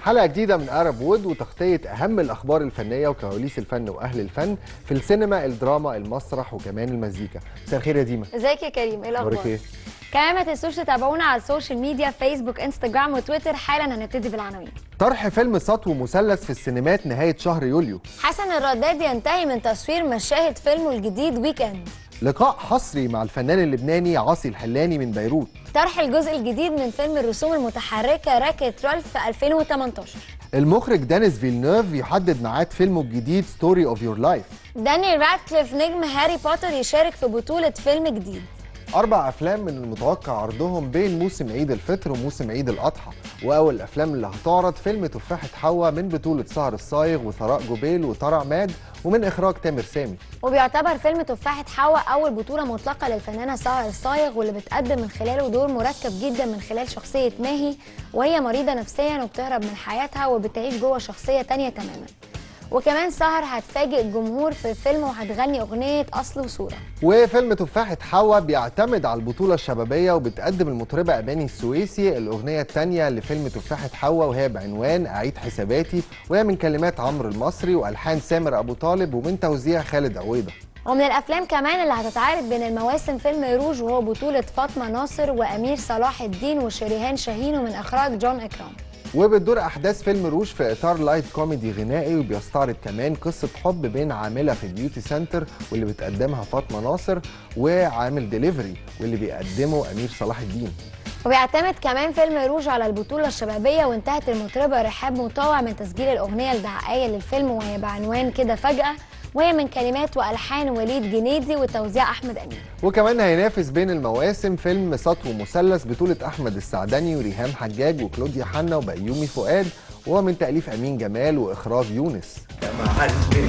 حلقة جديدة من أرب وود وتغطية أهم الأخبار الفنية وكواليس الفن وأهل الفن في السينما الدراما المسرح وكمان المزيكا مساء الخير يا ديما ازيك يا كريم ايه الاخبار أخبارك إيه؟ كمان ما تنسوش تتابعونا على السوشيال ميديا فيسبوك انستجرام وتويتر حالا هنبتدي بالعناوين طرح فيلم سطو مثلث في السينمات نهاية شهر يوليو حسن الرداد ينتهي من تصوير مشاهد فيلمه الجديد ويك اند لقاء حصري مع الفنان اللبناني عاصي الحلاني من بيروت طرح الجزء الجديد من فيلم الرسوم المتحركه راكت رالف في 2018 المخرج دانيس فيلنوف يحدد ميعاد فيلمه الجديد ستوري اوف يور لايف دانيال رادكليف نجم هاري بوتر يشارك في بطوله فيلم جديد أربع أفلام من المتوقع عرضهم بين موسم عيد الفطر وموسم عيد الأضحى وأول الأفلام اللي هتعرض فيلم تفاحة حوا من بطولة سهر الصايغ وثراء جوبيل وطارق ماد ومن إخراج تامر سامي وبيعتبر فيلم تفاحة حوا أول بطولة مطلقة للفنانة سهر الصايغ واللي بتقدم من خلاله دور مركب جدا من خلال شخصية ماهي وهي مريضة نفسيا وبتهرب من حياتها وبتعيش جوه شخصية تانية تماما وكمان سهر هتفاجئ الجمهور في الفيلم وهتغني أغنية أصل وصورة وفيلم تفاحة حوا بيعتمد على البطولة الشبابية وبتقدم المطربة أماني السويسي الأغنية الثانية لفيلم تفاحة حوا وهي بعنوان أعيد حساباتي وهي من كلمات عمرو المصري وألحان سامر أبو طالب ومن توزيع خالد عويضة ومن الافلام كمان اللي هتتعرض بين المواسم فيلم روج وهو بطولة فاطمة ناصر وامير صلاح الدين وشريهان شاهين ومن اخراج جون اكرام وبتدور أحداث فيلم روج في إطار لايت كوميدي غنائي وبيستعرض كمان قصة حب بين عاملة في البيوتي سنتر واللي بتقدمها فاطمة ناصر وعامل ديليفري واللي بيقدمه أمير صلاح الدين وبيعتمد كمان فيلم روج على البطولة الشبابية وانتهت المطربة رحاب مطاوع من تسجيل الأغنية الدعائية للفيلم وهي بعنوان كده فجأة وهي من كلمات وألحان وليد جنيدي وتوزيع أحمد أمين وكمان هينافس بين المواسم فيلم سطو مثلث بطولة أحمد السعدني وريهام حجاج وكلوديا حنا وبيومي فؤاد وهو من تأليف أمين جمال وإخراج يونس يا معلم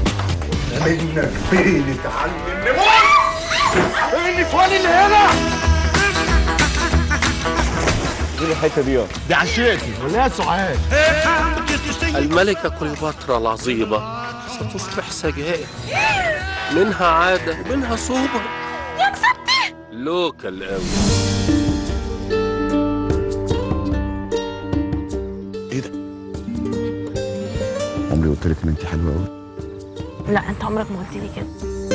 منك فين اتعلم ايه النسوان اللي هنا دي الحته دي اه دي عشيتي ولا سعاد الملكة كليوباترا العظيمة ستصبح سجائر منها عادة ومنها سوبر يا مسبتي لوكال قوي ايه ده عمري قلت لك ان انت حلوه قوي لا انت عمرك ما قلت لي كده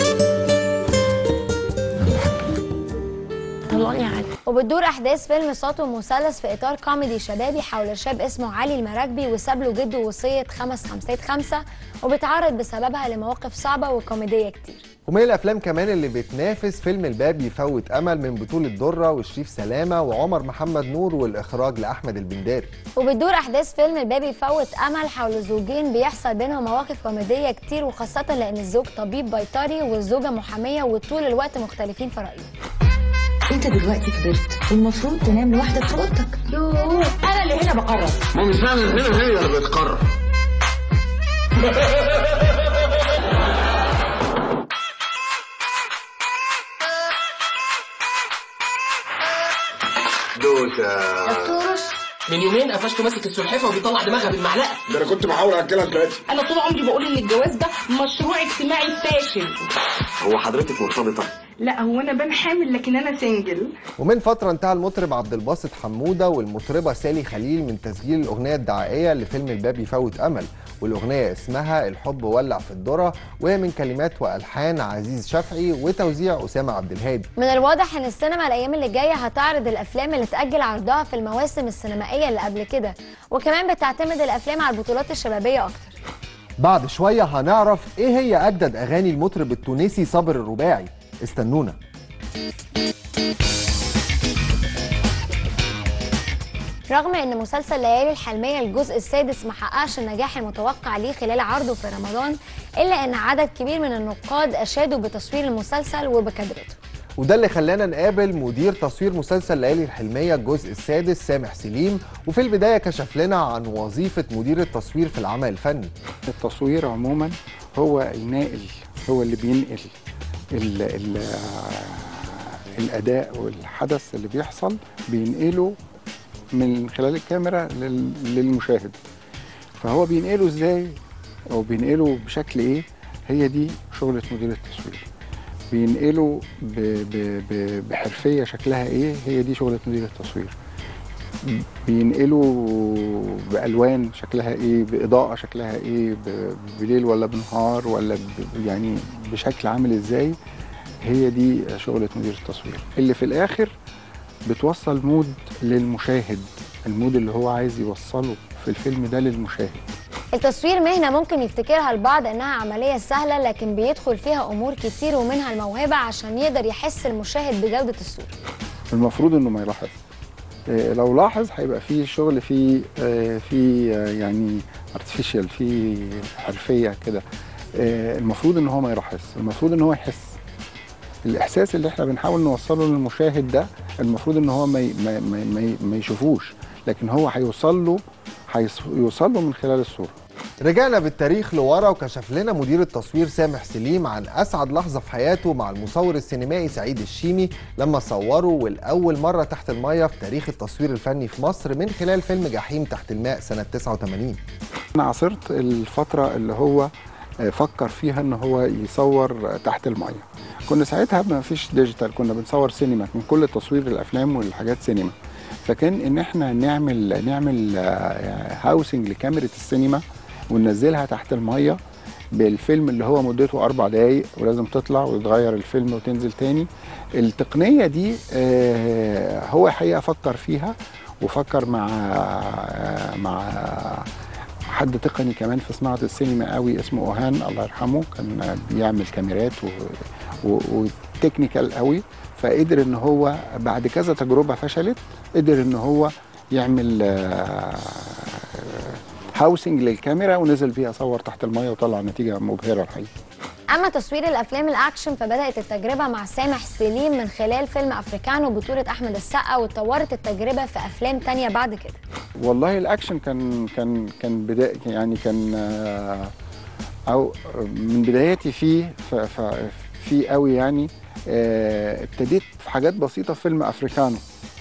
انا بحبك طلقني عادي وبتدور أحداث فيلم سطو مثلث في إطار كوميدي شبابي حول شاب اسمه علي المراكبي وساب له جده وصية خمس خمسات خمسة وبيتعرض بسببها لمواقف صعبة وكوميدية كتير ومن الأفلام كمان اللي بتنافس فيلم الباب يفوت أمل من بطولة درة وشريف سلامة وعمر محمد نور والإخراج لأحمد البنداري وبتدور أحداث فيلم الباب يفوت أمل حول زوجين بيحصل بينهم مواقف كوميدية كتير وخاصة لأن الزوج طبيب بيطري والزوجة محامية وطول الوقت مختلفين في رأيهم انت دلوقتي كبرت والمفروض تنام لوحدك في اوضتك يوه انا اللي هنا بقرر ما مش فاهم هنا هي اللي بتقرر دوشة من يومين قفشته ماسك السلحفاه وبيطلع دماغها بالمعلقه ده انا كنت بحاول اكلها دلوقتي انا طول عمري بقول ان الجواز ده مشروع اجتماعي فاشل هو حضرتك مرتبطة لا هو انا بان حامل لكن انا سنجل ومن فترة انتهى المطرب عبد الباسط حمودة والمطربة سالي خليل من تسجيل الأغنية الدعائية لفيلم الباب يفوت أمل والأغنية اسمها الحب ولع في الذرة وهي من كلمات وألحان عزيز شفعي وتوزيع أسامة عبد الهادي من الواضح ان السينما الايام اللي جايه هتعرض الافلام اللي تاجل عرضها في المواسم السينمائيه اللي قبل كده وكمان بتعتمد الافلام على البطولات الشبابيه اكتر بعد شوية هنعرف إيه هي أجدد أغاني المطرب التونسي صابر الرباعي استنونا رغم ان مسلسل ليالي الحلميه الجزء السادس ما حققش النجاح المتوقع ليه خلال عرضه في رمضان الا ان عدد كبير من النقاد اشادوا بتصوير المسلسل وبكادرته وده اللي خلانا نقابل مدير تصوير مسلسل ليالي الحلمية الجزء السادس سامح سليم وفي البداية كشف لنا عن وظيفة مدير التصوير في العمل الفني التصوير عموما هو الناقل هو اللي بينقل ال ال الاداء والحدث اللي بيحصل بينقله من خلال الكاميرا لل- للمشاهد فهو بينقله ازاي او بينقله بشكل ايه هي دي شغلة مدير التصوير بينقله ب ب ب بحرفية شكلها ايه هي دي شغلة مدير التصوير بينقلوا بالوان شكلها ايه باضاءه شكلها ايه ب- بليل ولا بنهار ولا ب- يعني بشكل عامل ازاي هي دي شغله مدير التصوير اللي في الاخر بتوصل مود للمشاهد المود اللي هو عايز يوصله في الفيلم ده للمشاهد التصوير مهنة ممكن يفتكرها البعض انها عملية سهلة لكن بيدخل فيها امور كتير ومنها الموهبة عشان يقدر يحس المشاهد بجودة الصورة المفروض انه ما يلاحظ آه، لو لاحظ هيبقى في شغل في آه، في آه، يعني ارتفيشال في حرفيه كده آه، المفروض ان هو ما يلاحظ المفروض ان هو يحس الاحساس اللي احنا بنحاول نوصله للمشاهد ده المفروض ان هو ما ي- ما ما, ما, ما يشوفوش لكن هو هيوصل له هيوصل له من خلال الصوره رجعنا بالتاريخ لورا وكشف لنا مدير التصوير سامح سليم عن اسعد لحظه في حياته مع المصور السينمائي سعيد الشيمي لما صوروا والاول مره تحت الميه في تاريخ التصوير الفني في مصر من خلال فيلم جحيم تحت الماء سنه 89 انا عاصرت الفتره اللي هو آه، فكر فيها ان هو يصور تحت الميه كنا ساعتها ما فيش ديجيتال كنا بنصور سينما من كل تصوير الافلام والحاجات سينما فكان ان احنا نعمل نعمل هاوسنج لكاميرا السينما وننزلها تحت الميه بالفيلم اللي هو مدته اربع دقايق ولازم تطلع ويتغير الفيلم وتنزل تاني التقنيه دي آه، هو الحقيقه فكر فيها وفكر مع آه، مع حد تقني كمان في صناعه السينما قوي اسمه اوهان الله يرحمه كان بيعمل كاميرات و... و... وتكنيكال قوي فقدر ان هو بعد كذا تجربه فشلت قدر ان هو يعمل هاوسنج للكاميرا ونزل بيها صور تحت الميه وطلع نتيجه مبهره الحقيقه اما تصوير الافلام الاكشن فبدات التجربه مع سامح سليم من خلال فيلم افريكانو بطوله احمد السقا واتطورت التجربه في افلام تانية بعد كده والله الاكشن كان كان كان بداية يعني كان آه، او من بداياتي فيه ف- ف- فيه قوي يعني آه، ابتديت في حاجات بسيطه في فيلم افريكانو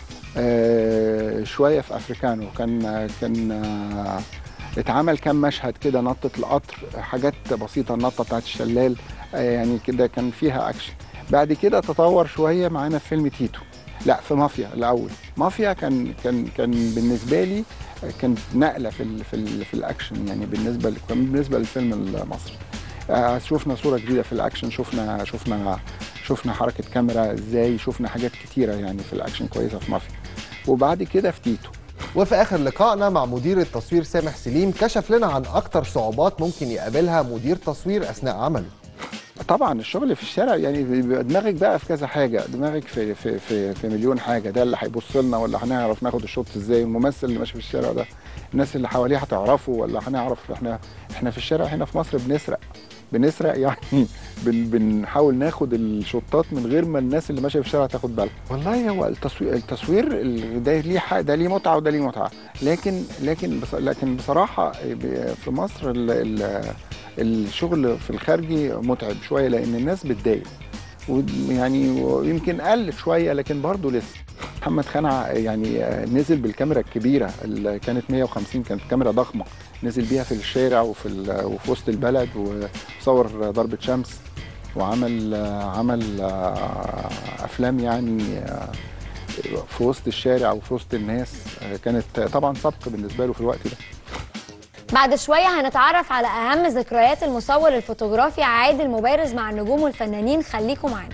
آه، شويه في افريكانو كان كان آه، اتعمل كام مشهد كده نطة القطر حاجات بسيطة النطة بتاعت الشلال آه، يعني كده كان فيها أكشن بعد كده تطور شوية معانا في فيلم تيتو لا في مافيا الأول مافيا كان كان كان بالنسبة لي كانت نقلة في ال في ال في الأكشن يعني بالنسبة ل- كان بالنسبة للفيلم المصري آه، شفنا صورة جديدة في الأكشن شفنا شفنا شفنا حركة كاميرا ازاي شفنا حاجات كتيرة يعني في الأكشن كويسة في مافيا وبعد كده في تيتو وفي اخر لقائنا مع مدير التصوير سامح سليم كشف لنا عن اكتر صعوبات ممكن يقابلها مدير تصوير اثناء عمله طبعا الشغل في الشارع يعني بيبقى دماغك بقى في كذا حاجه دماغك في في في, في مليون حاجه ده اللي هيبص لنا ولا هنعرف ناخد الشوط ازاي الممثل اللي ماشي في الشارع ده الناس اللي حواليه هتعرفه ولا هنعرف احنا احنا في الشارع هنا في مصر بنسرق بنسرق يعني بن بنحاول ناخد الشطات من غير ما الناس اللي ماشيه في الشارع تاخد بالها والله هو التصوير التصوير ال- ده ليه حق ده ليه متعه وده ليه متعه لكن لكن بص لكن بصراحه ب- في مصر ال ال الشغل في الخارجي متعب شويه لان الناس بتضايق ويعني ويمكن قلت شويه لكن برضه لسه محمد خانع يعني آه، نزل بالكاميرا الكبيره اللي كانت 150 كانت كاميرا ضخمه نزل بيها في الشارع وفي ال- وفي وسط البلد وصور ضربه شمس وعمل آه، عمل آه، افلام يعني آه، في وسط الشارع وفي وسط الناس آه، كانت طبعا سبق بالنسبه له في الوقت ده بعد شوية هنتعرف على أهم ذكريات المصور الفوتوغرافي عادل مبارز مع النجوم والفنانين خليكم معانا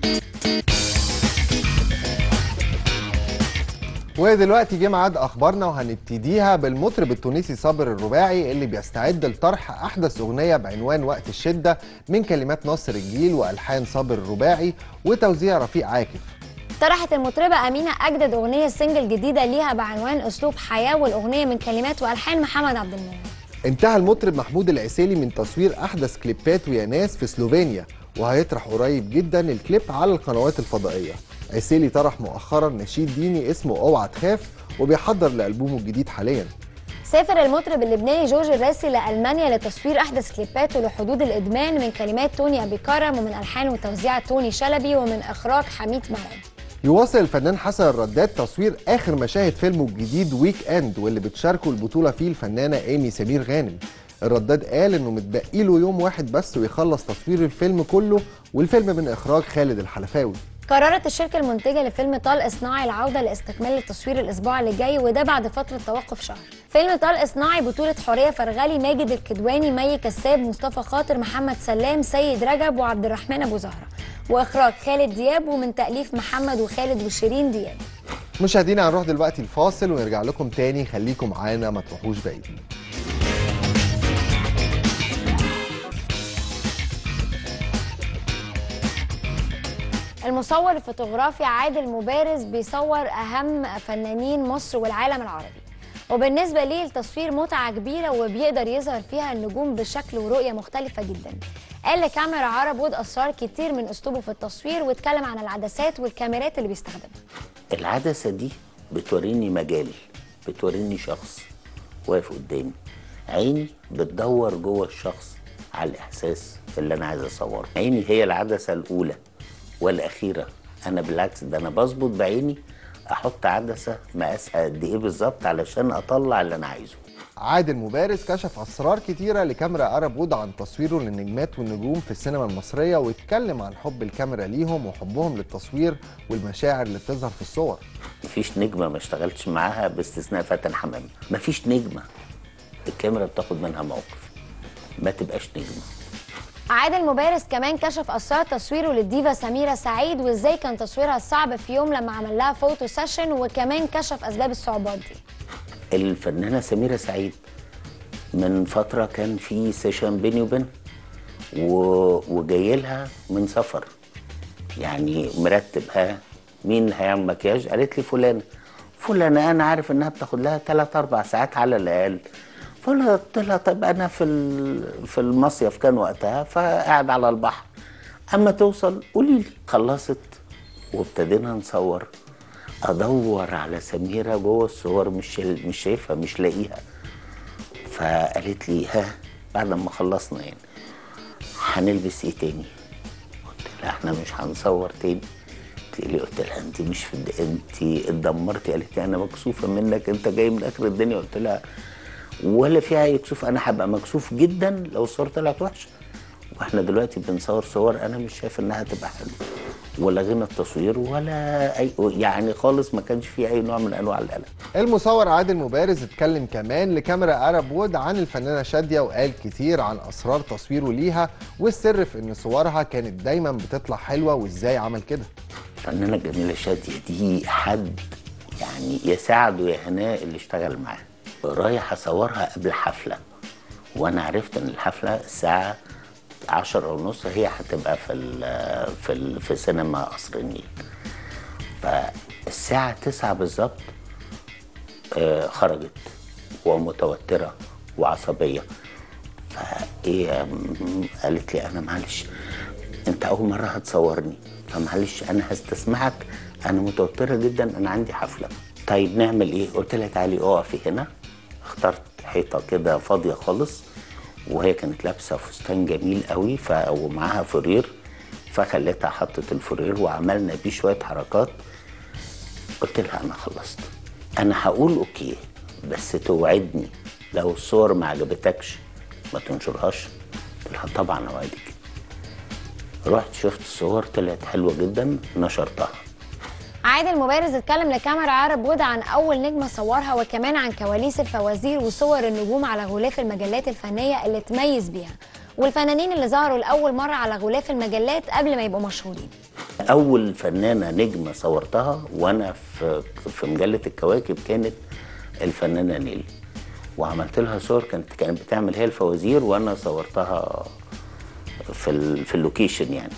ودلوقتي جه ميعاد اخبارنا وهنبتديها بالمطرب التونسي صابر الرباعي اللي بيستعد لطرح احدث اغنيه بعنوان وقت الشده من كلمات ناصر الجيل والحان صابر الرباعي وتوزيع رفيق عاكف طرحت المطربة أمينة أجدد أغنية سنجل جديدة ليها بعنوان أسلوب حياة والأغنية من كلمات وألحان محمد عبد المنعم انتهى المطرب محمود العسيلي من تصوير احدث كليبات ويا ناس في سلوفينيا وهيطرح قريب جدا الكليب على القنوات الفضائيه عسيلي طرح مؤخرا نشيد ديني اسمه اوعى تخاف وبيحضر لالبومه الجديد حاليا سافر المطرب اللبناني جورج الراسي لألمانيا لتصوير أحدث كليباته لحدود الإدمان من كلمات توني أبي كرم ومن ألحان وتوزيع توني شلبي ومن إخراج حميد مرعي يواصل الفنان حسن الرداد تصوير اخر مشاهد فيلمه الجديد ويك اند واللي بتشاركه البطوله فيه الفنانه ايمي سمير غانم الرداد قال انه متبقي له يوم واحد بس ويخلص تصوير الفيلم كله والفيلم من اخراج خالد الحلفاوي قررت الشركة المنتجة لفيلم طلق صناعي العودة لاستكمال التصوير الأسبوع اللي جاي وده بعد فترة توقف شهر. فيلم طلق صناعي بطولة حورية فرغلي ماجد الكدواني مي كساب مصطفى خاطر محمد سلام سيد رجب وعبد الرحمن أبو زهرة وإخراج خالد دياب ومن تأليف محمد وخالد وشيرين دياب. مشاهدينا هنروح دلوقتي الفاصل ونرجع لكم تاني خليكم معانا ما تروحوش بعيد المصور الفوتوغرافي عادل مبارز بيصور أهم فنانين مصر والعالم العربي وبالنسبة ليه التصوير متعة كبيرة وبيقدر يظهر فيها النجوم بشكل ورؤية مختلفة جدا قال لكاميرا عرب وود أسرار كتير من أسلوبه في التصوير واتكلم عن العدسات والكاميرات اللي بيستخدمها العدسة دي بتوريني مجال بتوريني شخص واقف قدامي عيني بتدور جوه الشخص على الإحساس اللي أنا عايز أصوره عيني هي العدسة الأولى والأخيرة أنا بالعكس ده أنا بظبط بعيني أحط عدسة مقاسها قد إيه بالظبط علشان أطلع اللي أنا عايزه عادل مبارز كشف اسرار كتيره لكاميرا ارب وود عن تصويره للنجمات والنجوم في السينما المصريه واتكلم عن حب الكاميرا ليهم وحبهم للتصوير والمشاعر اللي بتظهر في الصور مفيش نجمة ما اشتغلتش معاها باستثناء فاتن حمامة مفيش نجمة الكاميرا بتاخد منها موقف ما تبقاش نجمة عادل مبارز كمان كشف اسرار تصويره للديفا سميره سعيد وازاي كان تصويرها صعب في يوم لما عمل لها فوتو سيشن وكمان كشف اسباب الصعوبات دي الفنانة سميرة سعيد من فترة كان في سيشن بيني وبينها و... وجاي لها من سفر يعني مرتب ها مين هيعمل مكياج قالت لي فلانة فلانة أنا عارف إنها بتاخد لها 3 أربع ساعات على الأقل فقلت لها طب أنا في ال- في المصيف كان وقتها فقاعد على البحر أما توصل قولي لي خلصت وابتدينا نصور ادور على سميره جوه الصور مش شايل- مش شايفها مش لاقيها فقالت لي ها بعد ما خلصنا يعني هنلبس ايه تاني قلت لها احنا مش هنصور تاني قلت لي قلت لها انت مش في الد... انت اتدمرتي قالت لي انا مكسوفه منك انت جاي من اخر الدنيا قلت لها ولا فيها اي كسوف انا هبقى مكسوف جدا لو الصور طلعت وحشه واحنا دلوقتي بنصور صور انا مش شايف انها تبقى حلوه ولا غنى التصوير ولا اي يعني خالص ما كانش فيه اي نوع من انواع القلق المصور عادل مبارز اتكلم كمان لكاميرا ارب وود عن الفنانه شاديه وقال كتير عن اسرار تصويره ليها والسر في ان صورها كانت دايما بتطلع حلوه وازاي عمل كده الفنانه الجميله شاديه دي حد يعني يا سعد ويا هناء اللي اشتغل معاه رايح اصورها قبل حفله وانا عرفت ان الحفله الساعه عشرة ونص هي هتبقى في ال في ال في سينما قصر النيل فالساعة تسعة بالظبط آه، خرجت ومتوترة وعصبية فايه آم، قالت لي انا معلش انت اول مرة هتصورني فمعلش انا هستسمعك انا متوترة جدا انا عندي حفلة طيب نعمل ايه قلت لها تعالي اقفي هنا اخترت حيطة كده فاضية خالص وهي كانت لابسه فستان جميل قوي ف... ومعاها فرير فخليتها حطت الفرير وعملنا بيه شويه حركات قلت لها انا خلصت انا هقول اوكي بس توعدني لو الصور ما عجبتكش ما تنشرهاش قلت لها طبعا اوعدك رحت شفت الصور طلعت حلوه جدا نشرتها عادل مبارز اتكلم لكاميرا عرب وود عن اول نجمه صورها وكمان عن كواليس الفوازير وصور النجوم على غلاف المجلات الفنيه اللي تميز بيها والفنانين اللي ظهروا لاول مره على غلاف المجلات قبل ما يبقوا مشهورين اول فنانه نجمه صورتها وانا في في مجله الكواكب كانت الفنانه نيلي وعملت لها صور كانت كانت بتعمل هي الفوازير وانا صورتها في ال في اللوكيشن يعني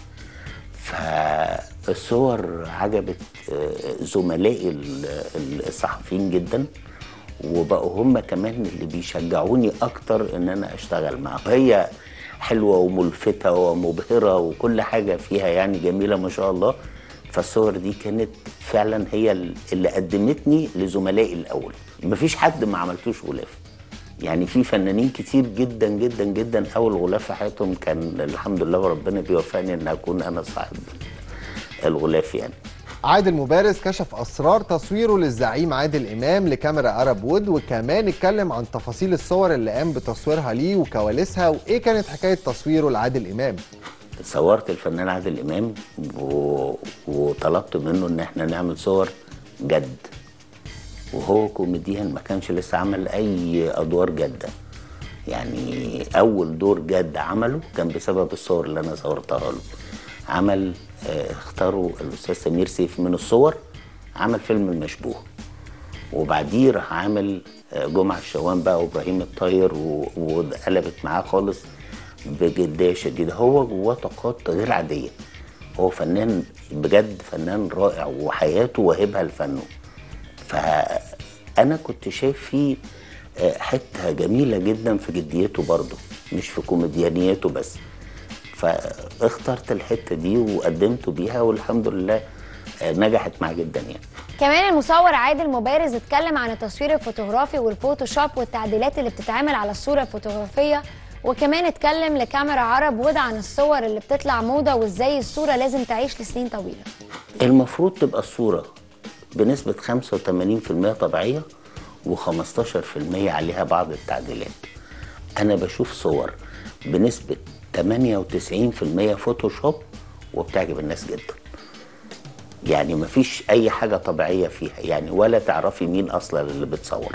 فالصور عجبت آه، زملائي ال- ال- الصحفيين جدا وبقوا هم كمان اللي بيشجعوني اكتر ان انا اشتغل معاهم هي حلوه وملفته ومبهره وكل حاجه فيها يعني جميله ما شاء الله فالصور دي كانت فعلا هي اللي قدمتني لزملائي الاول مفيش حد ما عملتوش غلاف يعني في فنانين كتير جدا جدا جدا اول غلاف في حياتهم كان الحمد لله وربنا بيوفقني ان اكون انا صاحب الغلاف يعني عادل مبارز كشف اسرار تصويره للزعيم عادل امام لكاميرا ارب وود وكمان اتكلم عن تفاصيل الصور اللي قام بتصويرها ليه وكواليسها وايه كانت حكايه تصويره لعادل امام صورت الفنان عادل امام و... وطلبت منه ان احنا نعمل صور جد وهو كوميديان ما كانش لسه عمل اي ادوار جاده يعني اول دور جد عمله كان بسبب الصور اللي انا صورتها له عمل آه، اختاروا الاستاذ سمير سيف من الصور عمل فيلم المشبوه وبعديه راح عامل آه، جمعة الشوان بقى وابراهيم الطاير و- وقلبت معاه خالص بجدية شديدة هو جواه طاقات غير عادية هو فنان بجد فنان رائع وحياته واهبها لفنه فأنا كنت شايف فيه آه، حتة جميلة جدا في جديته برضه مش في كوميديانيته بس فاخترت الحتة دي وقدمته بيها والحمد لله آه، نجحت معاه جدا يعني كمان المصور عادل مبارز اتكلم عن التصوير الفوتوغرافي والفوتوشوب والتعديلات اللي بتتعمل على الصورة الفوتوغرافية وكمان اتكلم لكاميرا عرب وود عن الصور اللي بتطلع موضة وازاي الصورة لازم تعيش لسنين طويلة المفروض تبقى الصورة بنسبة 85% طبيعية و15% عليها بعض التعديلات أنا بشوف صور بنسبة 98% فوتوشوب وبتعجب الناس جدا يعني مفيش أي حاجة طبيعية فيها يعني ولا تعرفي مين أصلا اللي بتصور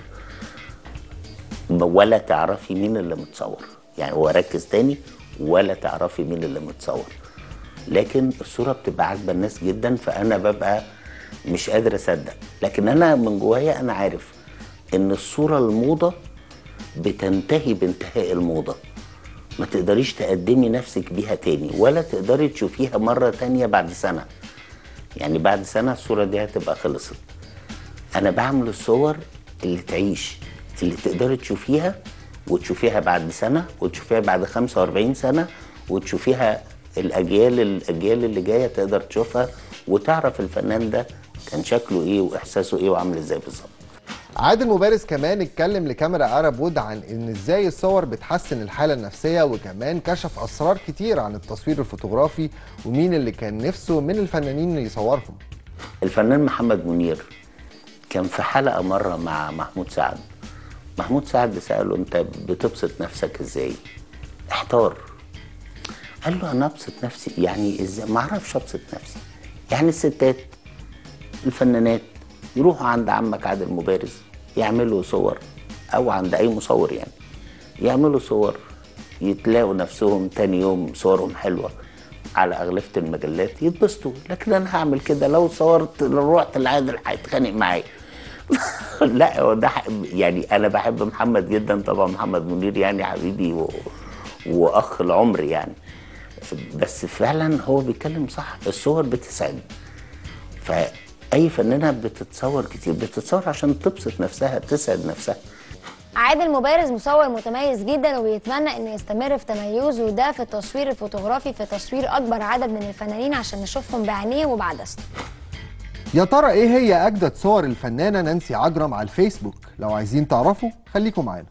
ولا تعرفي مين اللي متصور يعني هو ركز تاني ولا تعرفي مين اللي متصور لكن الصوره بتبقى عاجبه الناس جدا فانا ببقى مش قادر اصدق لكن انا من جوايا انا عارف ان الصوره الموضه بتنتهي بانتهاء الموضه ما تقدريش تقدمي نفسك بيها تاني ولا تقدري تشوفيها مره تانية بعد سنه يعني بعد سنه الصوره دي هتبقى خلصت انا بعمل الصور اللي تعيش اللي تقدري تشوفيها وتشوفيها بعد سنه وتشوفيها بعد 45 سنه وتشوفيها الاجيال الاجيال اللي جايه تقدر تشوفها وتعرف الفنان ده كان شكله ايه واحساسه ايه وعامل ازاي بالظبط عادل مبارز كمان اتكلم لكاميرا عرب وود عن ان ازاي الصور بتحسن الحاله النفسيه وكمان كشف اسرار كتير عن التصوير الفوتوغرافي ومين اللي كان نفسه من الفنانين اللي يصورهم الفنان محمد منير كان في حلقه مره مع محمود سعد محمود سعد ساله انت بتبسط نفسك ازاي احتار قال له انا ابسط نفسي يعني ازاي ما اعرفش ابسط نفسي يعني الستات الفنانات يروحوا عند عمك عادل مبارز يعملوا صور او عند اي مصور يعني يعملوا صور يتلاقوا نفسهم تاني يوم صورهم حلوه على اغلفه المجلات يتبسطوا لكن انا هعمل كده لو صورت لو رحت لعادل هيتخانق معايا لا هو ده ح- يعني انا بحب محمد جدا طبعا محمد منير يعني حبيبي و... واخ العمر يعني بس فعلا هو بيتكلم صح الصور بتسعد فاي فنانه بتتصور كتير بتتصور عشان تبسط نفسها تسعد نفسها عادل مبارز مصور متميز جدا وبيتمنى انه يستمر في تميزه ده في التصوير الفوتوغرافي في تصوير اكبر عدد من الفنانين عشان نشوفهم بعينيه وبعدسته يا ترى ايه هي اجدد صور الفنانه نانسي عجرم على الفيسبوك لو عايزين تعرفوا خليكم معانا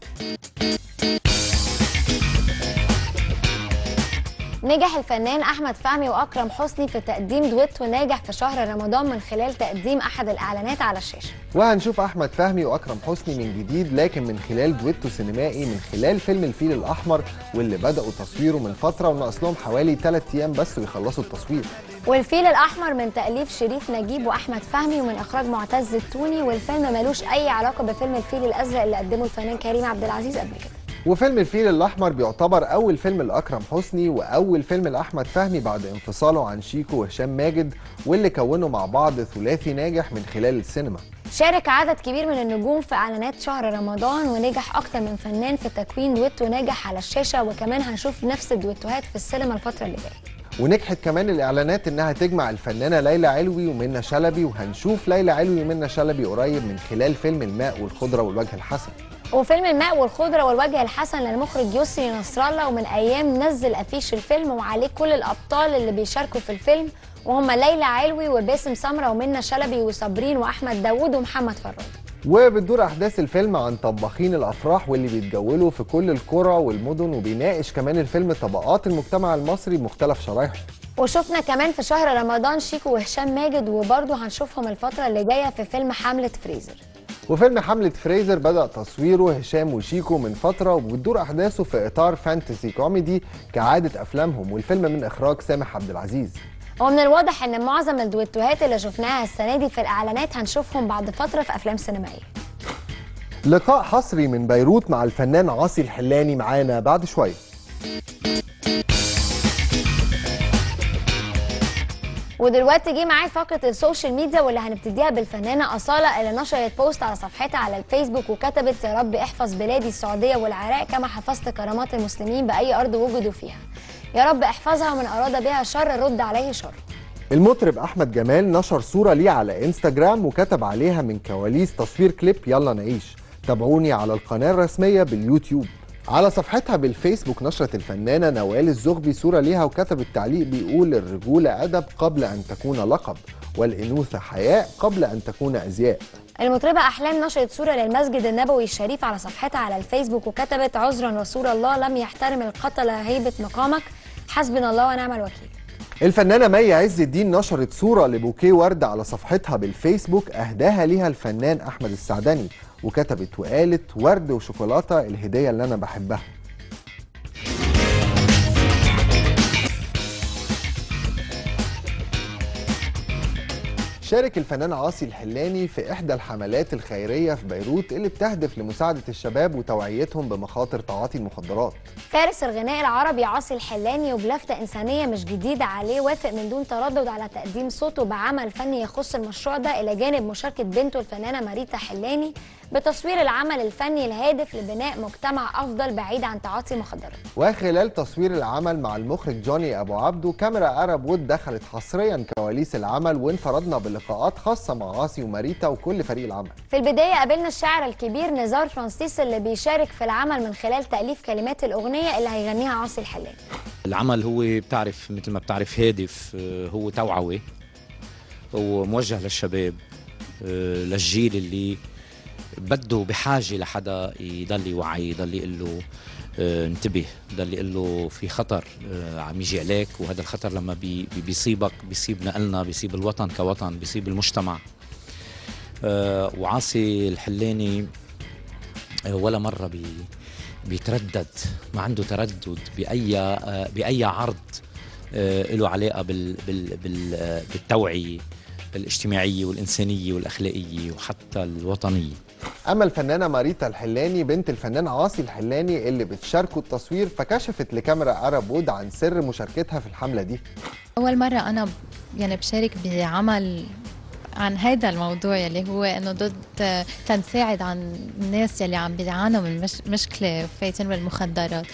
نجح الفنان احمد فهمي واكرم حسني في تقديم دويتو ناجح في شهر رمضان من خلال تقديم احد الاعلانات على الشاشه وهنشوف احمد فهمي واكرم حسني من جديد لكن من خلال دويتو سينمائي من خلال فيلم الفيل الاحمر واللي بداوا تصويره من فتره وناقص لهم حوالي 3 ايام بس ويخلصوا التصوير والفيل الاحمر من تاليف شريف نجيب واحمد فهمي ومن اخراج معتز التوني والفيلم ملوش اي علاقه بفيلم الفيل الازرق اللي قدمه الفنان كريم عبد العزيز قبل كده وفيلم الفيل الأحمر بيعتبر أول فيلم لأكرم حسني وأول فيلم لأحمد فهمي بعد انفصاله عن شيكو وهشام ماجد واللي كونوا مع بعض ثلاثي ناجح من خلال السينما شارك عدد كبير من النجوم في اعلانات شهر رمضان ونجح اكتر من فنان في تكوين دويتو ناجح على الشاشه وكمان هنشوف نفس الدويتوهات في السينما الفتره اللي جايه ونجحت كمان الإعلانات إنها تجمع الفنانة ليلى علوي ومنى شلبي وهنشوف ليلى علوي ومنى شلبي قريب من خلال فيلم الماء والخضرة والوجه الحسن وفيلم الماء والخضرة والوجه الحسن للمخرج يسري نصر الله ومن ايام نزل افيش الفيلم وعليه كل الابطال اللي بيشاركوا في الفيلم وهم ليلى علوي وباسم سمرة ومنى شلبي وصابرين واحمد داوود ومحمد فراج وبتدور أحداث الفيلم عن طباخين الأفراح واللي بيتجولوا في كل القرى والمدن وبيناقش كمان الفيلم طبقات المجتمع المصري بمختلف شرايحه وشفنا كمان في شهر رمضان شيكو وهشام ماجد وبرضه هنشوفهم الفترة اللي جاية في فيلم حملة فريزر وفيلم حملة فريزر بدأ تصويره هشام وشيكو من فترة وبتدور أحداثه في إطار فانتسي كوميدي كعادة أفلامهم والفيلم من إخراج سامح عبد العزيز ومن الواضح ان معظم الدويتوهات اللي شفناها السنه دي في الاعلانات هنشوفهم بعد فتره في افلام سينمائيه لقاء حصري من بيروت مع الفنان عاصي الحلاني معانا بعد شوية ودلوقتي جه معايا فقره السوشيال ميديا واللي هنبتديها بالفنانه اصاله اللي نشرت بوست على صفحتها على الفيسبوك وكتبت يا رب احفظ بلادي السعوديه والعراق كما حفظت كرامات المسلمين باي ارض وجدوا فيها يا رب احفظها ومن اراد بها شر رد عليه شر المطرب أحمد جمال نشر صورة ليه على إنستجرام وكتب عليها من كواليس تصوير كليب يلا نعيش تابعوني على القناة الرسمية باليوتيوب على صفحتها بالفيسبوك نشرت الفنانة نوال الزغبي صورة ليها وكتبت تعليق بيقول الرجولة أدب قبل أن تكون لقب والأنوثة حياء قبل أن تكون أزياء المطربة أحلام نشرت صورة للمسجد النبوي الشريف على صفحتها على الفيسبوك وكتبت عذرا رسول الله لم يحترم القتلة هيبة مقامك حسبنا الله ونعم الوكيل الفنانة مي عز الدين نشرت صورة لبوكيه ورد على صفحتها بالفيسبوك أهداها ليها الفنان أحمد السعدني وكتبت وقالت ورد وشوكولاتة الهدية اللي أنا بحبها شارك الفنان عاصي الحلاني في إحدى الحملات الخيرية في بيروت اللي بتهدف لمساعدة الشباب وتوعيتهم بمخاطر تعاطي المخدرات فارس الغناء العربي عاصي الحلاني وبلفتة إنسانية مش جديدة عليه وافق من دون تردد على تقديم صوته بعمل فني يخص المشروع ده إلى جانب مشاركة بنته الفنانة ماريتا حلاني بتصوير العمل الفني الهادف لبناء مجتمع أفضل بعيد عن تعاطي المخدرات وخلال تصوير العمل مع المخرج جوني ابو عبده كاميرا ارب وود دخلت حصريا كواليس العمل وانفردنا بلقاءات خاصه مع عاصي وماريتا وكل فريق العمل في البداية قابلنا الشاعر الكبير نزار فرانسيس اللي بيشارك في العمل من خلال تأليف كلمات الأغنية اللي هيغنيها عاصي الحلاني العمل هو بتعرف مثل ما بتعرف هادف آه، هو توعوي هو موجه للشباب آه، للجيل اللي بده بحاجة لحدا يضل يوعي يضل يقول له آه، انتبه يضل يقول له في خطر آه، عم يجي عليك وهذا الخطر لما بي بي- بيصيبك بيصيب نقلنا بيصيب الوطن كوطن بيصيب المجتمع آه، وعاصي الحلاني آه، ولا مرة بي بيتردد ما عنده تردد بأي آه، بأي عرض آه، له علاقة بال بال بال آه، بالتوعية الاجتماعية والإنسانية والأخلاقية وحتى الوطنية اما الفنانه ماريتا الحلاني بنت الفنان عاصي الحلاني اللي بتشاركوا التصوير فكشفت لكاميرا ارب وود عن سر مشاركتها في الحمله دي أول مرة أنا ب- يعني بشارك بعمل عن هذا الموضوع يلي هو انه ضد تنساعد عن الناس يلي عم بيعانوا من مش مشكله فايتين بالمخدرات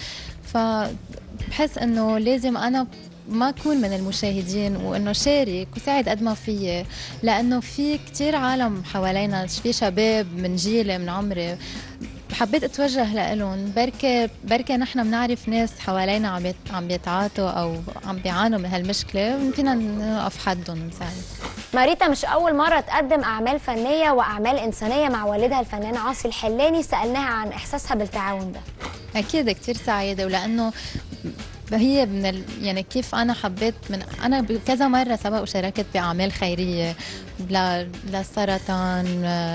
فبحس انه لازم انا ما اكون من المشاهدين وانه شارك وساعد قد ما فيي لانه في كتير عالم حوالينا في شباب من جيلي من عمري حبيت اتوجه لهم بركي بركي نحن بنعرف ناس حوالينا عم يت- عم بيتعاطوا او عم بيعانوا من هالمشكله فينا نقف حدهم ونساعد ماريتا مش أول مرة تقدم أعمال فنية وأعمال إنسانية مع والدها الفنان عاصي الحلاني سألناها عن إحساسها بالتعاون ده اكيد كثير سعيده ولانه هي من ال... يعني كيف انا حبيت من انا كذا مره سبق وشاركت باعمال خيريه ل... للسرطان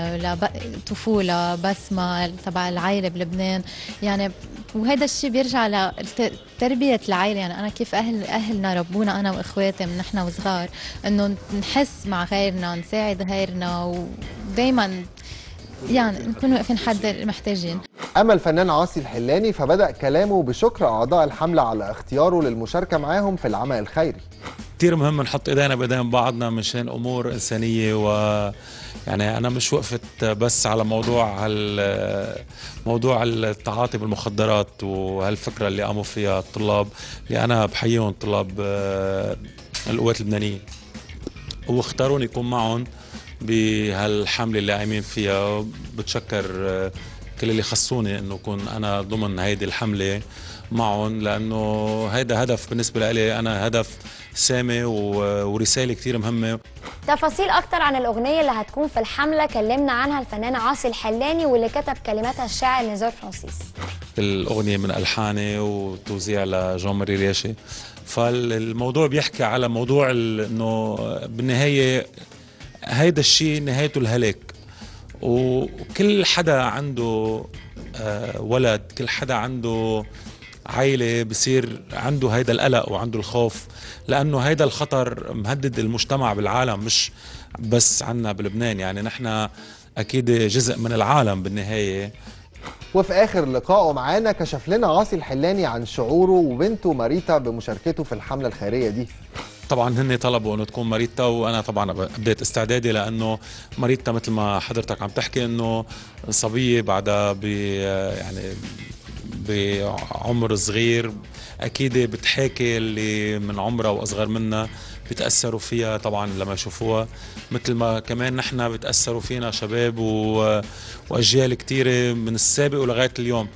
لطفوله بسمه تبع العائله بلبنان يعني وهذا الشيء بيرجع لتربيه العائله يعني انا كيف اهل اهلنا ربونا انا واخواتي من نحن وصغار انه نحس مع غيرنا نساعد غيرنا ودائما يعني نكون واقفين حد المحتاجين اما الفنان عاصي الحلاني فبدا كلامه بشكر اعضاء الحمله على اختياره للمشاركه معاهم في العمل الخيري كثير مهم نحط ايدينا بايدين بعضنا مشان امور انسانيه و يعني انا مش وقفت بس على موضوع هال موضوع التعاطي بالمخدرات وهالفكره اللي قاموا فيها الطلاب اللي انا بحييهم طلاب آه، القوات اللبنانيه واختاروني يكون معهم بهالحمله اللي قايمين فيها بتشكر آه، كل اللي خصوني انه اكون انا ضمن هيدي الحمله معهم لانه هيدا هدف بالنسبه لي انا هدف سامي و- ورساله كثير مهمه تفاصيل أكتر عن الأغنية اللي هتكون في الحملة كلمنا عنها الفنان عاصي الحلاني واللي كتب كلماتها الشاعر نزار فرانسيس الأغنية من ألحاني وتوزيع لجون ماري رياشي فالموضوع بيحكي على موضوع ال- انه بالنهاية هيدا الشيء نهايته الهلاك وكل حدا عنده آه، ولد كل حدا عنده عائلة بصير عنده هيدا القلق وعنده الخوف لأنه هيدا الخطر مهدد المجتمع بالعالم مش بس عنا بلبنان يعني نحن أكيد جزء من العالم بالنهاية وفي اخر لقائه معانا كشف لنا عاصي الحلاني عن شعوره وبنته ماريتا بمشاركته في الحمله الخيريه دي طبعا هن طلبوا انه تكون ماريتا وانا طبعا بديت استعدادي لانه ماريتا مثل ما حضرتك عم تحكي انه صبيه بعدها ب يعني بعمر صغير اكيد بتحاكي اللي من عمرها واصغر منها بيتاثروا فيها طبعا لما يشوفوها مثل ما كمان نحن بتاثروا فينا شباب و... واجيال كثيره من السابق ولغايه اليوم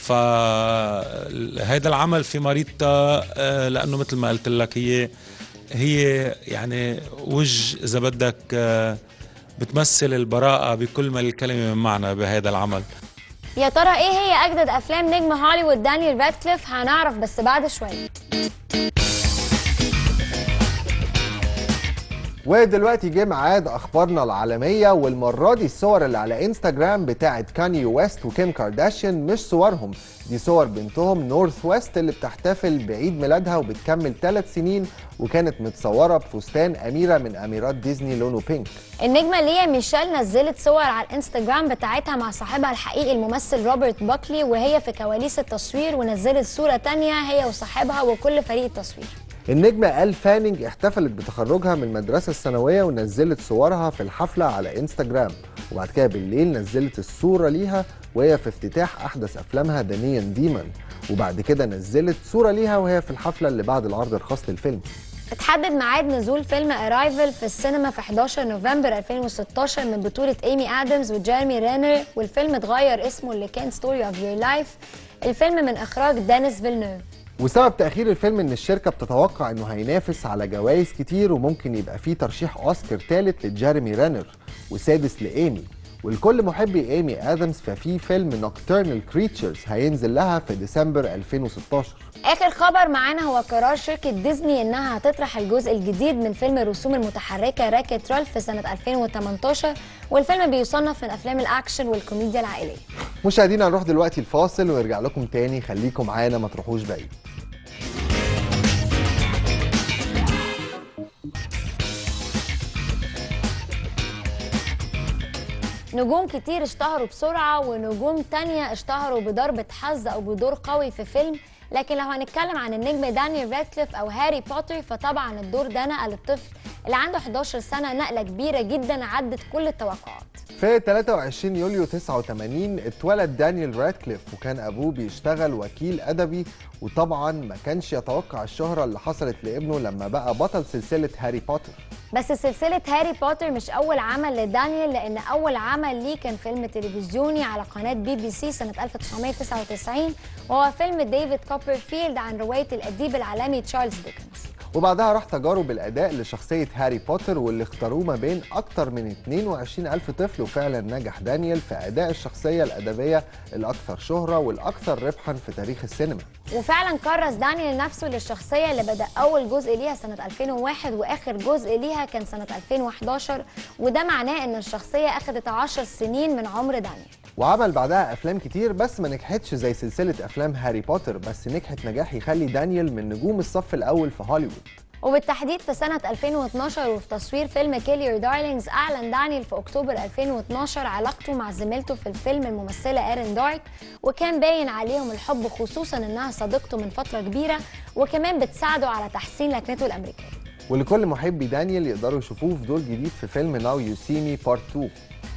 فهذا العمل في ماريتا آه، لانه مثل ما قلت لك هي هي يعني وجه اذا بدك آه، بتمثل البراءه بكل ما الكلمه من معنى بهذا العمل يا ترى ايه هي اجدد افلام نجم هوليوود دانيال رادكليف هنعرف بس بعد شويه ودلوقتي جه ميعاد اخبارنا العالميه والمره دي الصور اللي على انستجرام بتاعت كاني ويست وكيم كارداشيان مش صورهم دي صور بنتهم نورث ويست اللي بتحتفل بعيد ميلادها وبتكمل ثلاث سنين وكانت متصوره بفستان اميره من اميرات ديزني لونه بينك النجمه ليا ميشيل نزلت صور على الانستجرام بتاعتها مع صاحبها الحقيقي الممثل روبرت باكلي وهي في كواليس التصوير ونزلت صوره تانية هي وصاحبها وكل فريق التصوير النجمة آل فانينج احتفلت بتخرجها من المدرسة الثانوية ونزلت صورها في الحفلة على انستجرام وبعد كده بالليل نزلت الصورة ليها وهي في افتتاح أحدث أفلامها دانيان ديمون وبعد كده نزلت صورة ليها وهي في الحفلة اللي بعد العرض الخاص للفيلم اتحدد ميعاد نزول فيلم ارايفل في السينما في 11 نوفمبر 2016 من بطولة ايمي ادمز وجيرمي رينر والفيلم اتغير اسمه اللي كان ستوري اوف يور لايف الفيلم من اخراج دانيس فيلنوف وسبب تأخير الفيلم إن الشركة بتتوقع إنه هينافس على جوائز كتير وممكن يبقى فيه ترشيح أوسكار ثالث لجيرمي رينر وسادس لإيمي ولكل محبي إيمي آدمز ففي فيلم نوكترنال كريتشرز هينزل لها في ديسمبر 2016 اخر خبر معانا هو قرار شركة ديزني انها هتطرح الجزء الجديد من فيلم الرسوم المتحركة راكت رالف في سنة 2018 والفيلم بيصنف من افلام الاكشن والكوميديا العائلية مشاهدينا هنروح دلوقتي الفاصل ونرجع لكم تاني خليكم معانا ما تروحوش بعيد نجوم كتير اشتهروا بسرعة ونجوم تانية اشتهروا بضربة حظ أو بدور قوي في فيلم لكن لو هنتكلم عن النجم دانيال رادكليف أو هاري بوتر فطبعا الدور ده نقل الطفل اللي عنده 11 سنة نقلة كبيرة جدا عدت كل التوقعات في 23 يوليو 89 اتولد دانيال رادكليف وكان ابوه بيشتغل وكيل ادبي وطبعا ما كانش يتوقع الشهرة اللي حصلت لابنه لما بقى بطل سلسلة هاري بوتر بس سلسلة هاري بوتر مش أول عمل لدانيال لأن أول عمل ليه كان فيلم تلفزيوني على قناة بي بي سي سنة 1999 وهو فيلم ديفيد كوبرفيلد عن رواية الأديب العالمي تشارلز ديكنز وبعدها راح تجارب الأداء لشخصية هاري بوتر واللي اختاروه ما بين أكتر من 22 ألف طفل وفعلا نجح دانيال في أداء الشخصية الأدبية الأكثر شهرة والأكثر ربحا في تاريخ السينما وفعلا كرس دانيال نفسه للشخصية اللي بدأ أول جزء ليها سنة 2001 وآخر جزء ليها كان سنة 2011 وده معناه إن الشخصية أخدت 10 سنين من عمر دانيال وعمل بعدها افلام كتير بس ما نجحتش زي سلسله افلام هاري بوتر بس نجحت نجاح يخلي دانيال من نجوم الصف الاول في هوليوود وبالتحديد في سنة 2012 وفي تصوير فيلم كيل يور دارلينجز أعلن دانيال في أكتوبر 2012 علاقته مع زميلته في الفيلم الممثلة إيرين دارك وكان باين عليهم الحب خصوصا إنها صديقته من فترة كبيرة وكمان بتساعده على تحسين لكنته الأمريكية ولكل محبي دانيال يقدروا يشوفوه في دور جديد في فيلم ناو يو سي مي بارت 2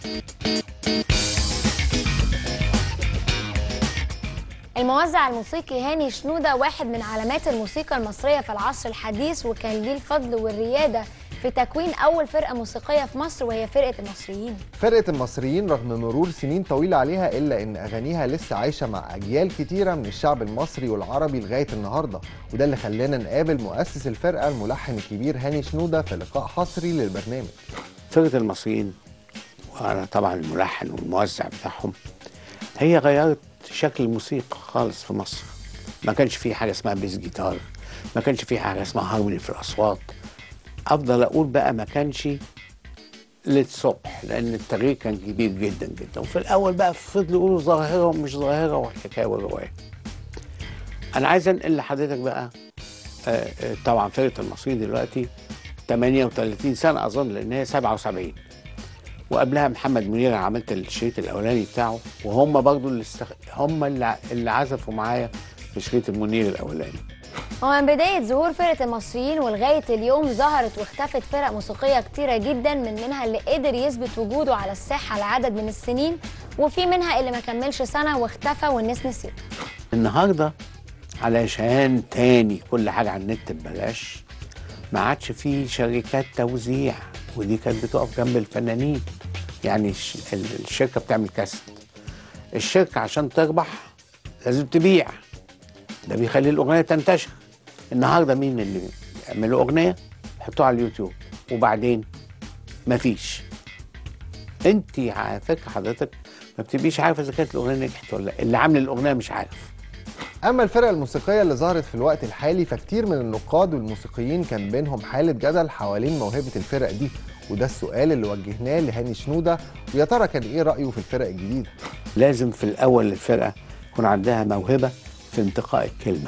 الموزع الموسيقي هاني شنودة واحد من علامات الموسيقى المصرية في العصر الحديث وكان ليه الفضل والريادة في تكوين أول فرقة موسيقية في مصر وهي فرقة المصريين فرقة المصريين رغم مرور سنين طويلة عليها إلا إن أغانيها لسه عايشة مع أجيال كتيرة من الشعب المصري والعربي لغاية النهاردة وده اللي خلانا نقابل مؤسس الفرقة الملحن الكبير هاني شنودة في لقاء حصري للبرنامج فرقة المصريين وأنا طبعا الملحن والموزع بتاعهم هي غيرت شكل الموسيقى خالص في مصر ما كانش في حاجة اسمها بيس جيتار ما كانش في حاجة اسمها هارموني في الأصوات أفضل أقول بقى ما كانش للصبح لان التغيير كان كبير جدا جدا وفي الاول بقى فضلوا يقولوا ظاهره ومش ظاهره والحكايه والروايه انا عايز انقل لحضرتك بقى آه، آه، طبعا فرقه المصريين دلوقتي 38 سنه اظن لان هي 77 وقبلها محمد منير عملت الشريط الاولاني بتاعه وهم برضو اللي استخ... هم اللي, اللي عزفوا معايا في شريط المنير الاولاني ومن بداية ظهور فرقة المصريين ولغاية اليوم ظهرت واختفت فرق موسيقية كتيرة جدا من منها اللي قدر يثبت وجوده على الساحة لعدد من السنين وفي منها اللي ما كملش سنة واختفى والناس نسيته النهارده علشان تاني كل حاجه على النت ببلاش ما عادش في شركات توزيع ودي كانت بتقف جنب الفنانين يعني الش- ال- الشركه بتعمل كاسيت الشركه عشان تربح لازم تبيع ده بيخلي الاغنيه تنتشر النهارده مين اللي يعملوا اغنيه يحطوها على اليوتيوب وبعدين مفيش انت على فكره حضرتك ما بتبقيش عارفه اذا كانت الاغنيه نجحت ولا لا اللي عامل الاغنيه مش عارف اما الفرق الموسيقيه اللي ظهرت في الوقت الحالي فكتير من النقاد والموسيقيين كان بينهم حاله جدل حوالين موهبه الفرق دي وده السؤال اللي وجهناه لهاني شنوده ويا ترى كان ايه رايه في الفرق الجديده لازم في الاول الفرقه يكون عندها موهبه في انتقاء الكلمه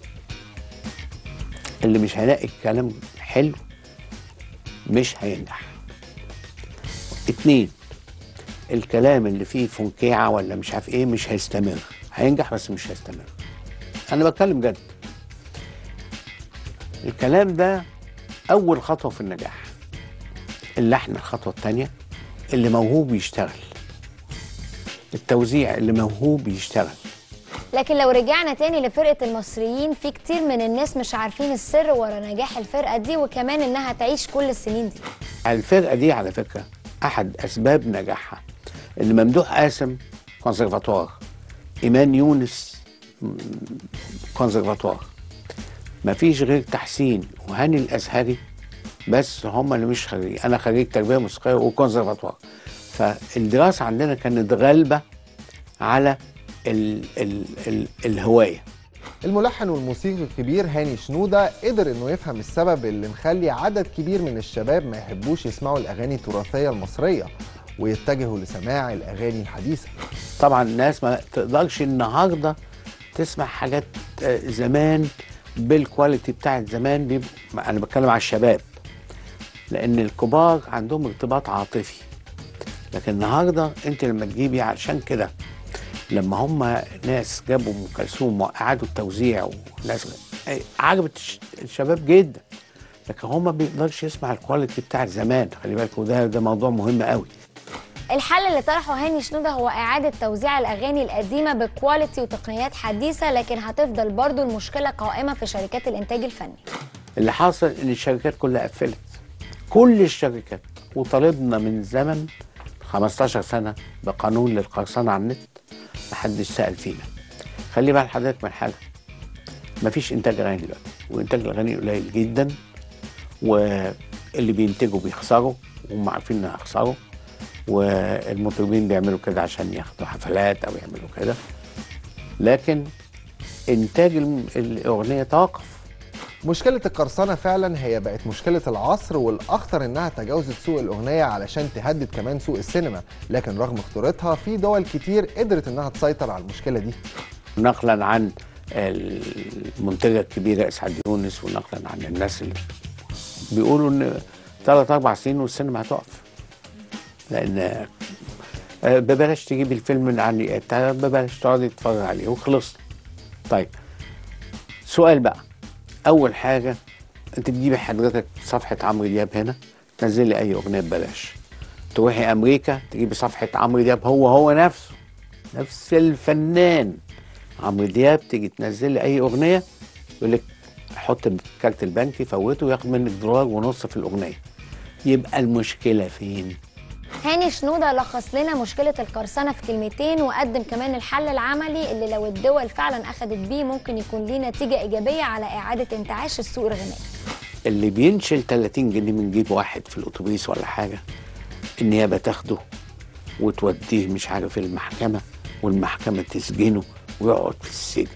اللي مش هيلاقي الكلام حلو مش هينجح اتنين الكلام اللي فيه فنكيعه ولا مش عارف ايه مش هيستمر هينجح بس مش هيستمر انا بتكلم جد الكلام ده اول خطوه في النجاح اللحن الخطوه الثانيه اللي موهوب يشتغل التوزيع اللي موهوب يشتغل لكن لو رجعنا تاني لفرقة المصريين في كتير من الناس مش عارفين السر ورا نجاح الفرقة دي وكمان انها تعيش كل السنين دي الفرقه دي على فكره احد اسباب نجاحها اللي ممدوح قاسم كونسرفاتوار ايمان يونس م- كونسرفاتوار مفيش غير تحسين وهاني الازهري بس هم اللي مش خريج انا خريج تربيه موسيقيه وكونسرفاتوار فالدراسه عندنا كانت غالبه على ال ال ال الهوايه الملحن والموسيقي الكبير هاني شنودة قدر انه يفهم السبب اللي مخلي عدد كبير من الشباب ما يحبوش يسمعوا الاغاني التراثية المصرية ويتجهوا لسماع الاغاني الحديثة طبعا الناس ما تقدرش النهارده تسمع حاجات آه، زمان بالكواليتي بتاعت زمان دي انا بتكلم على الشباب لان الكبار عندهم ارتباط عاطفي لكن النهارده انت لما تجيبي عشان كده لما هم ناس جابوا ام كلثوم وقعدوا التوزيع وناس أي- عجبت الش- الشباب جدا لكن هم ما بيقدرش يسمع الكواليتي بتاعت زمان خلي بالك وده ده موضوع مهم قوي الحل اللي طرحه هاني شنودة هو إعادة توزيع الأغاني القديمة بكواليتي وتقنيات حديثة لكن هتفضل برضو المشكلة قائمة في شركات الإنتاج الفني اللي حاصل ان الشركات كلها قفلت كل الشركات وطالبنا من زمن 15 سنه بقانون للقرصنه على النت محدش سال فينا خلي بال حضرتك من حاجه مفيش انتاج اغاني دلوقتي وانتاج الاغاني قليل جدا واللي بينتجوا بيخسروا وهم عارفين ان هيخسروا والمطربين بيعملوا كده عشان ياخدوا حفلات او يعملوا كده لكن انتاج الم- الاغنيه توقف مشكلة القرصنة فعلا هي بقت مشكلة العصر والأخطر إنها تجاوزت سوق الأغنية علشان تهدد كمان سوق السينما لكن رغم خطورتها في دول كتير قدرت إنها تسيطر على المشكلة دي نقلا عن المنتجة الكبيرة إسعاد يونس ونقلا عن الناس اللي بيقولوا إن ثلاث أربع سنين والسينما هتقف لأن آه، ببلاش تجيب الفيلم من على ببلاش تقعدي تتفرج عليه وخلصنا طيب سؤال بقى أول حاجة أنت تجيبي حضرتك صفحة عمرو دياب هنا تنزلي أي أغنية ببلاش تروحي أمريكا تجيبي صفحة عمرو دياب هو هو نفسه نفس الفنان عمرو دياب تيجي تنزلي اي اغنيه يقول لك حط كارت البنك يفوته وياخد منك دولار ونص في الاغنيه يبقى المشكله فين؟ هاني شنودة لخص لنا مشكلة القرصنة في كلمتين وقدم كمان الحل العملي اللي لو الدول فعلا أخدت بيه ممكن يكون ليه نتيجة إيجابية على إعادة انتعاش السوق الغنائي اللي بينشل 30 جنيه من جيب واحد في الاتوبيس ولا حاجه النيابه تاخده وتوديه مش عارف المحكمه والمحكمه تسجنه ويقعد في السجن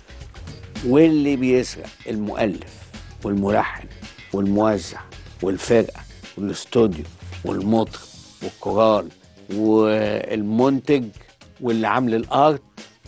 واللي بيسرق المؤلف والملحن والموزع والفرقه والاستوديو والمطرب والكورال والمنتج واللي عامل الارت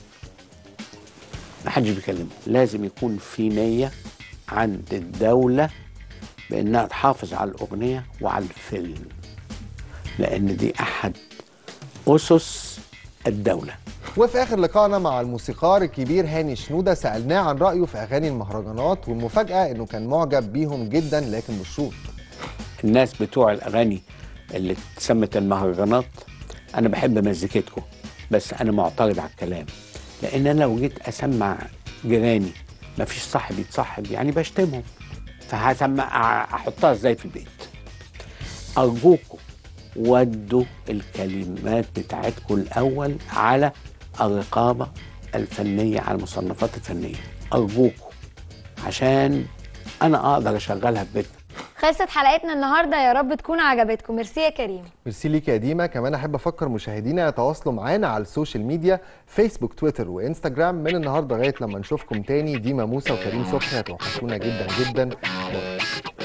ما حدش بيكلمه لازم يكون في نية عند الدولة بأنها تحافظ على الأغنية وعلى الفيلم لأن دي أحد أسس الدولة وفي اخر لقائنا مع الموسيقار الكبير هاني شنوده سالناه عن رايه في اغاني المهرجانات والمفاجاه انه كان معجب بيهم جدا لكن بالشروط الناس بتوع الأغاني اللي اتسمت المهرجانات أنا بحب مزيكتكم بس أنا معترض على الكلام لأن أنا لو جيت أسمع جيراني ما فيش صاحب يتصاحب يعني بشتمهم فهسمع أحطها إزاي في البيت أرجوكم ودوا الكلمات بتاعتكم الأول على الرقابة الفنية على المصنفات الفنية أرجوكم عشان أنا أقدر أشغلها في بيتنا خلصت حلقتنا النهارده يا رب تكون عجبتكم ميرسي يا كريم ميرسي ليك يا ديما كمان احب افكر مشاهدينا يتواصلوا معانا على السوشيال ميديا فيسبوك تويتر وانستجرام من النهارده لغايه لما نشوفكم تاني ديما موسى وكريم صبحي هتوحشونا جدا جدا باي.